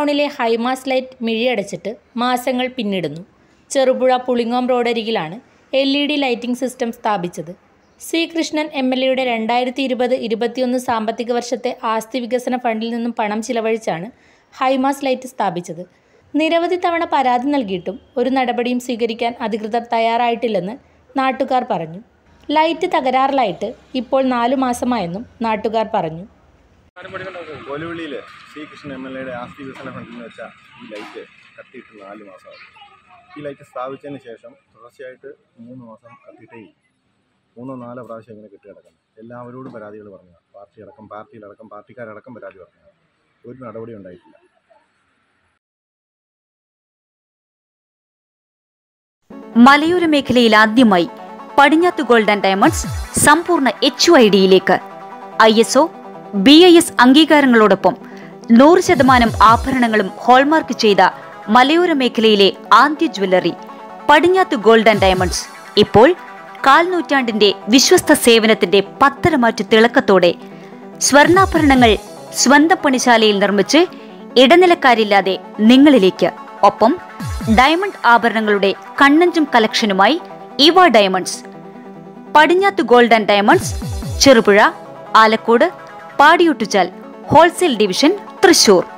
ടൗണിലെ high mast light മിഴിയടച്ചിട്ട് മാസങ്ങൾ പിന്നിടുന്നു ചെറുപുഴ പുളിങ്ങോം റോഡരികിലാണ് L E D lighting system സ്ഥാപിച്ചത് സി കൃഷ്ണൻ എം എൽ എയുടെ രണ്ടായിരത്തി ഇരുപത് ഇരുപത്തിയൊന്ന് സാമ്പത്തിക വർഷത്തെ ആസ്തി വികസന ഫണ്ടിൽ നിന്നും പണം ചിലവഴിച്ചാണ് ഹൈമാസ് ലൈറ്റ് സ്ഥാപിച്ചത് നിരവധി തവണ പരാതി നൽകിയിട്ടും ഒരു നടപടിയും സ്വീകരിക്കാൻ അധികൃതർ തയ്യാറായിട്ടില്ലെന്ന് നാട്ടുകാർ പറഞ്ഞു ലൈറ്റ് തകരാറിലായിട്ട് ഇപ്പോൾ നാലു മാസമായെന്നും നാട്ടുകാർ പറഞ്ഞു കോലുവിളിയിൽ ശ്രീകൃഷ്ണൻ എം എൽ എയുടെ ആസ്തി വികസന ഫണ്ടിൽ നിന്ന് വെച്ച ഈ ലൈറ്റ് കത്തിയിട്ട് നാല് മാസമായി ഈ ലൈറ്റ് സ്ഥാപിച്ചതിന് ശേഷം തുടർച്ചയായിട്ട് മൂന്ന് മാസം കത്തിയിട്ടേ ഇല്ല. മൂന്നോ നാലോ പ്രാവശ്യം ഇങ്ങനെ കെട്ടി കിടക്കുന്നു എല്ലാവരോടും പരാതികൾ പറഞ്ഞു പാർട്ടി അടക്കം പാർട്ടിയിലടക്കം പാർട്ടിക്കാരടക്കം പരാതി പറഞ്ഞു ഒരു നടപടി ഉണ്ടായിട്ടില്ല മലയോര മേഖലയിൽ ആദ്യമായി പടിഞ്ഞാത്ത് ഗോൾഡ് ആൻഡ് ഡയമണ്ട്സ് സമ്പൂർണ്ണ എച്ച് ഐ ഡിയിലേക്ക് I S O B I S അംഗീകാരങ്ങളോടൊപ്പം നൂറ് ശതമാനം ആഭരണങ്ങളും ഹോൾമാർക്ക് ചെയ്ത മലയോര മേഖലയിലെ ആദ്യ jewellery Padinjath gold and diamonds ഇപ്പോൾ കാൽ നൂറ്റാണ്ടിന്റെ വിശ്വസ്ത സേവനത്തിന്റെ പത്തരമാറ്റു തിളക്കത്തോടെ സ്വർണ്ണാഭരണങ്ങൾ സ്വന്തം പണിശാലയിൽ നിർമ്മിച്ച് ഇടനിലക്കാരില്ലാതെ നിങ്ങളിലേക്ക് ഒപ്പം ഡയമണ്ട് ആഭരണങ്ങളുടെ കണ്ണഞ്ചും കളക്ഷനുമായി ഇവ diamonds Padinjath gold and diamonds Cherupuzha Alakode Padiyottuchal wholesale division Thrissur